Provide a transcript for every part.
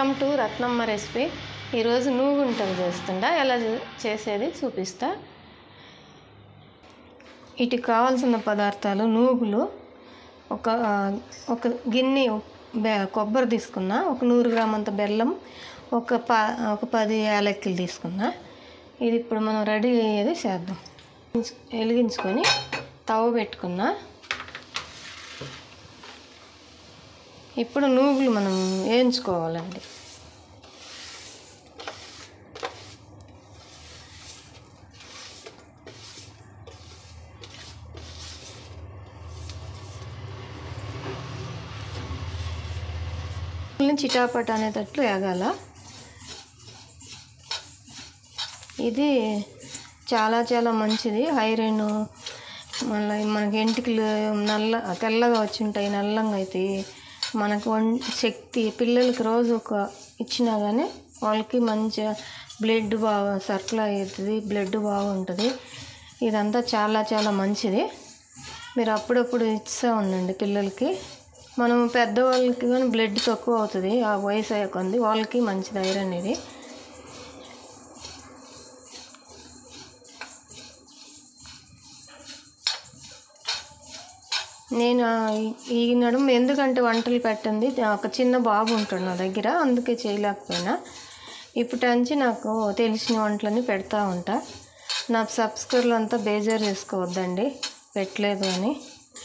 welcome to Ratnamma recipe ఈరోజు నూగుంటలు చేస్తుండా ఎలా చే- చేసేది చూపిస్తా వీటికి కావాల్సిన పదార్థాలు నూగులు ఒక ఒక గిన్నె బె- కొబ్బరి తీసుకున్నా ఒక నూరు గ్రామ్ అంత బెల్లం ఒక ప ఒక పది యాలక్కులు తీసుకున్నా ఇది ఇప్పుడు మనం రెడీ అయ్యేది చేద్దాం వెలిగించుకొని తవ పెట్టుకున్నా ఇప్పుడు నూగులు మనం వేయించుకోవాలండి చిటాపట అనేటట్లు వేగాల ఇది చాలా చాలా మంచిది ఐరన్ మళ్ళీ మనకి ఎంటికలు నల్ల తెల్లగా వచ్చి ఉంటాయి నల్లంగా అయితే మనకు వన్ శక్తి పిల్లలకి రోజు ఒక ఇచ్చినా కానీ వాళ్ళకి మంచిగా బ్లడ్ బాగా సర్కుల్ అవుతుంది బ్లడ్ బాగుంటుంది ఇదంతా చాలా చాలా మంచిది మీరు అప్పుడప్పుడు ఇస్తూ ఉండండి పిల్లలకి మనం పెద్దవాళ్ళకి కానీ బ్లడ్ తక్కువ అవుతుంది ఆ వయసు అయ్యే కొంది వాళ్ళకి మంచిది ఐరన్ ఇది నేను ఆ- ఈ- ఈ నడుము ఎందుకంటే వంటలు పెట్టండి ఒక చిన్న బాబు ఉంటాడు నా దగ్గర అందుకే చేయలేకపోయినా ఇప్పటి నుంచి నాకు తెలిసిన వంటలని పెడతా ఉంటా నా సబ్స్క్రైబర్లు అంతా బేజారు చేసుకోవద్దండి పెట్టలేదు అని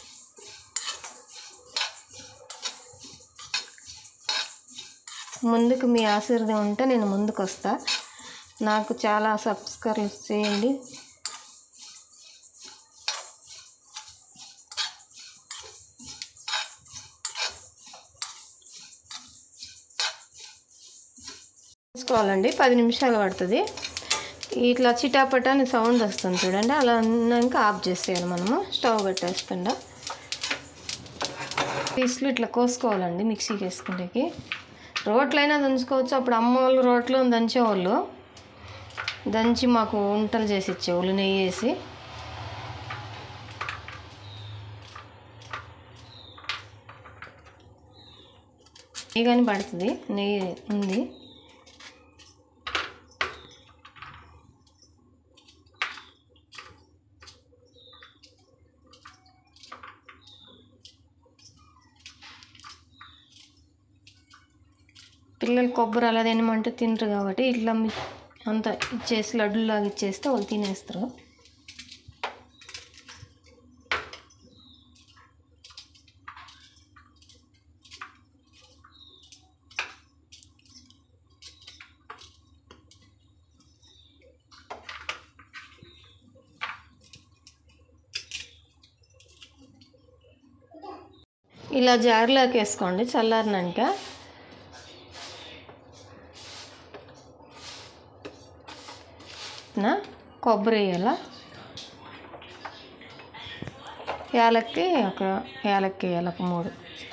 ముందుకు మీ ఆశీర్వాదం ఉంటే నేను ముందుకు వస్తా నాకు చాలా సబ్స్క్రైబ్ చేయండి వేసుకోవాలండి పది నిమిషాలు పడుతుంది ఇట్లా చిటాపట అని సౌండ్ వస్తుంది చూడండి అలా అన్నాక ఆఫ్ చేసేయాలి మనము స్టవ్ కట్టేస్తుండ పీసులు ఇట్లా కోసుకోవాలండి మిక్సీకి వేసుకుంటేకి రోట్లైనా దంచుకోవచ్చు అప్పుడు అమ్మ వాళ్ళు రోట్లో దంచేవాళ్ళు దంచి మాకు వంటలు చేసి ఇచ్చేవాళ్ళు నెయ్యి వేసి నెయ్యి కానీ పడుతుంది నెయ్యి ఉంది పిల్లలు కొబ్బరి అలా తినమంటే తినరు కాబట్టి ఇట్లా మి- అంత ఇచ్చేసి లడ్డులాగా ఇచ్చేస్తే వాళ్ళు తినేస్తారు ఇలా జార్లోకి వేసుకోండి చల్లారినాక నా కొబ్బరి వేయాల యాలక్కి ఒక యాలక్కి వేయాలి ఒక మూడు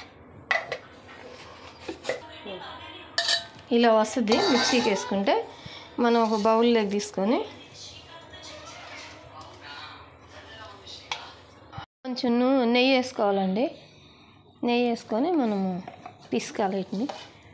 ఇలా వస్తుంది మిక్సీకి వేసుకుంటే మనం ఒక బౌల్లోకి తీసుకొని కొంచెం నూ- నెయ్యి వేసుకోవాలండి నెయ్యి వేసుకొని మనము పిసుకాలి వీటిని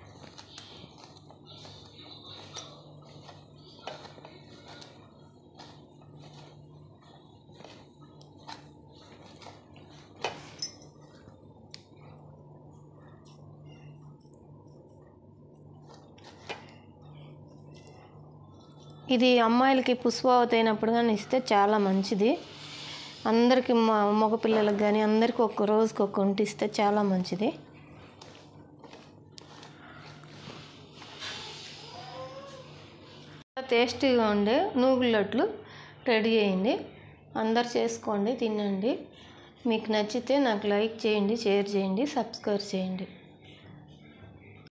ఇది అమ్మాయిలకి పుష్పావతి అయినప్పుడు కానీ ఇస్తే చాలా మంచిది అందరికి మగ పిల్లలకు కానీ అందరికి ఒక్క రోజుకి ఒక్క వంట ఇస్తే చాలా మంచిది టేస్టీగా ఉండే నూగుల లడ్లు రెడీ అయింది అందరు చేసుకోండి తినండి మీకు నచ్చితే నాకు లైక్ చేయండి షేర్ చేయండి సబ్స్క్రైబ్ చేయండి